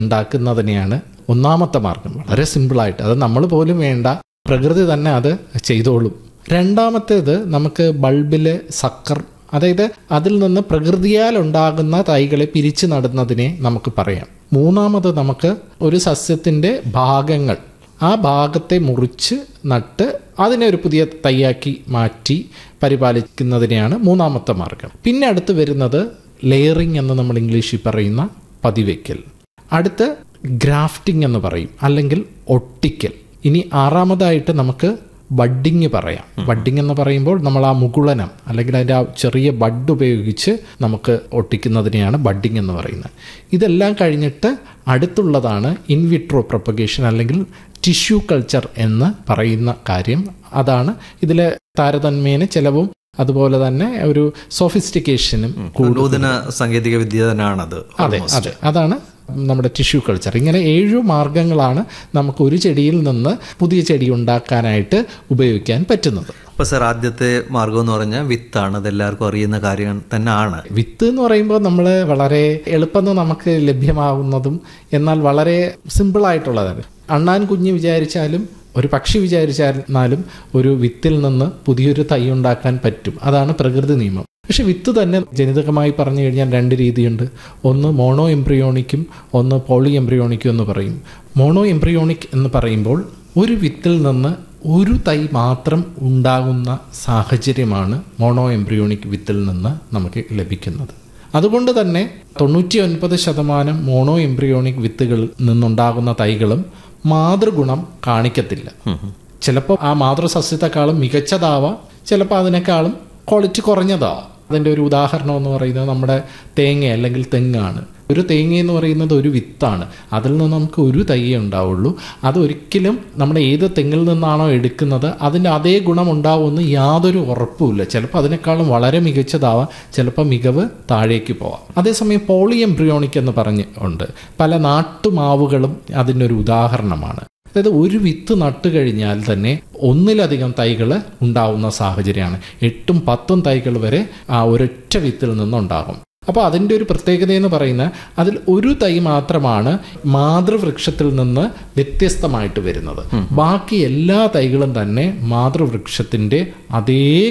ഉണ്ടാക്കുന്നതിനെയാണ് ഒന്നാമത്തെ മാർഗം വളരെ സിമ്പിളായിട്ട് അത് നമ്മൾ പോലും വേണ്ട പ്രകൃതി തന്നെ അത് ചെയ്തോളും രണ്ടാമത്തേത് നമുക്ക് ബൾബില് സക്കർ അതായത് അതിൽ നിന്ന് പ്രകൃതിയാൽ ഉണ്ടാകുന്ന തൈകളെ പിരിച്ചു നടുന്നതിനെ നമുക്ക് പറയാം മൂന്നാമത് നമുക്ക് ഒരു സസ്യത്തിൻ്റെ ഭാഗങ്ങൾ ആ ഭാഗത്തെ മുറിച്ച് നട്ട് അതിനെ ഒരു പുതിയ തൈയാക്കി മാറ്റി പരിപാലിക്കുന്നതിനെയാണ് മൂന്നാമത്തെ മാർഗം പിന്നെ അടുത്ത് വരുന്നത് ലെയറിംഗ് എന്ന് നമ്മൾ ഇംഗ്ലീഷിൽ പറയുന്ന പതിവയ്ക്കൽ അടുത്ത് ഗ്രാഫ്റ്റിംഗ് എന്ന് പറയും അല്ലെങ്കിൽ ഒട്ടിക്കൽ ഇനി ആറാമതായിട്ട് നമുക്ക് ബഡ്ഡിങ് പറയാം ബഡ്ഡിങ് എന്ന് പറയുമ്പോൾ നമ്മൾ ആ മുകുളനം അല്ലെങ്കിൽ അതിൻ്റെ ആ ചെറിയ ബഡ് ഉപയോഗിച്ച് നമുക്ക് ഒട്ടിക്കുന്നതിനെയാണ് ബഡ്ഡിങ് എന്ന് പറയുന്നത് ഇതെല്ലാം കഴിഞ്ഞിട്ട് അടുത്തുള്ളതാണ് ഇൻവിട്രോ പ്രൊപ്പഗേഷൻ അല്ലെങ്കിൽ ടിഷ്യൂ കൾച്ചർ എന്ന് പറയുന്ന കാര്യം അതാണ് ഇതിലെ താരതമ്യേന ചെലവും അതുപോലെ തന്നെ ഒരു സോഫിസ്റ്റിക്കേഷനും നൂതന സാങ്കേതിക വിദ്യ തന്നെയാണത് അതെ അതെ അതാണ് നമ്മുടെ ടിഷ്യൂ കൾച്ചർ ഇങ്ങനെ ഏഴു മാർഗങ്ങളാണ് നമുക്ക് ഒരു ചെടിയിൽ നിന്ന് പുതിയ ചെടി ഉണ്ടാക്കാനായിട്ട് ഉപയോഗിക്കാൻ പറ്റുന്നത് അപ്പൊ സർ ആദ്യത്തെ മാർഗം എന്ന് പറഞ്ഞാൽ വിത്താണ് അത് എല്ലാവർക്കും അറിയുന്ന കാര്യം തന്നെയാണ് വിത്ത് എന്ന് പറയുമ്പോൾ നമ്മൾ വളരെ എളുപ്പം നമുക്ക് ലഭ്യമാകുന്നതും എന്നാൽ വളരെ സിമ്പിളായിട്ടുള്ളതാണ് അണ്ണാൻ കുഞ്ഞ് വിചാരിച്ചാലും ഒരു പക്ഷി വിചാരിച്ചാലും ഒരു വിത്തിൽ നിന്ന് പുതിയൊരു തൈ ഉണ്ടാക്കാൻ പറ്റും അതാണ് പ്രകൃതി നിയമം പക്ഷെ വിത്ത് തന്നെ ജനിതകമായി പറഞ്ഞു കഴിഞ്ഞാൽ രണ്ട് രീതിയുണ്ട് ഒന്ന് മോണോ എംബ്രിയോണിക്കും ഒന്ന് പോളി എംബ്രിയോണിക്കും എന്ന് പറയും മോണോ എംബ്രിയോണിക് എന്ന് പറയുമ്പോൾ ഒരു വിത്തിൽ നിന്ന് ഒരു തൈ മാത്രം ഉണ്ടാകുന്ന സാഹചര്യമാണ് മോണോ എംബ്രിയോണിക് വിത്തിൽ നിന്ന് നമുക്ക് ലഭിക്കുന്നത് അതുകൊണ്ട് തന്നെ തൊണ്ണൂറ്റി ഒൻപത് ശതമാനം മോണോ എംബ്രിയോണിക് വിത്തുകളിൽ നിന്നുണ്ടാകുന്ന തൈകളും മാതൃഗുണം കാണിക്കത്തില്ല ചിലപ്പോൾ ആ മാതൃസസ്യത്തെക്കാളും മികച്ചതാവാം ചിലപ്പോൾ അതിനേക്കാളും ക്വാളിറ്റി കുറഞ്ഞതാവാം അതിൻ്റെ ഒരു ഉദാഹരണം എന്ന് പറയുന്നത് നമ്മുടെ തേങ്ങ അല്ലെങ്കിൽ തെങ്ങാണ് ഒരു തേങ്ങ എന്ന് പറയുന്നത് ഒരു വിത്താണ് അതിൽ നിന്ന് നമുക്ക് ഒരു തയ്യേ ഉണ്ടാവുള്ളൂ അതൊരിക്കലും നമ്മുടെ ഏത് തെങ്ങിൽ നിന്നാണോ എടുക്കുന്നത് അതിൻ്റെ അതേ ഗുണം ഉണ്ടാവുമെന്ന് യാതൊരു ഉറപ്പുമില്ല ചിലപ്പോൾ അതിനേക്കാളും വളരെ മികച്ചതാവാം ചിലപ്പോൾ മികവ് താഴേക്ക് പോവാം അതേസമയം പോളി എംബ്രിയോണിക് എന്ന് പറഞ്ഞ് ഉണ്ട് പല നാട്ടുമാവുകളും അതിനൊരു ഉദാഹരണമാണ് അതായത് ഒരു വിത്ത് നട്ടു കഴിഞ്ഞാൽ തന്നെ ഒന്നിലധികം തൈകൾ ഉണ്ടാവുന്ന സാഹചര്യമാണ് എട്ടും പത്തും തൈകൾ വരെ ആ ഒരൊറ്റ വിത്തിൽ നിന്നുണ്ടാകും അപ്പോൾ അതിൻ്റെ ഒരു പ്രത്യേകത എന്ന് പറയുന്നത് അതിൽ ഒരു തൈ മാത്രമാണ് മാതൃവൃക്ഷത്തിൽ നിന്ന് വ്യത്യസ്തമായിട്ട് വരുന്നത് ബാക്കി എല്ലാ തൈകളും തന്നെ മാതൃവൃക്ഷത്തിൻ്റെ അതേ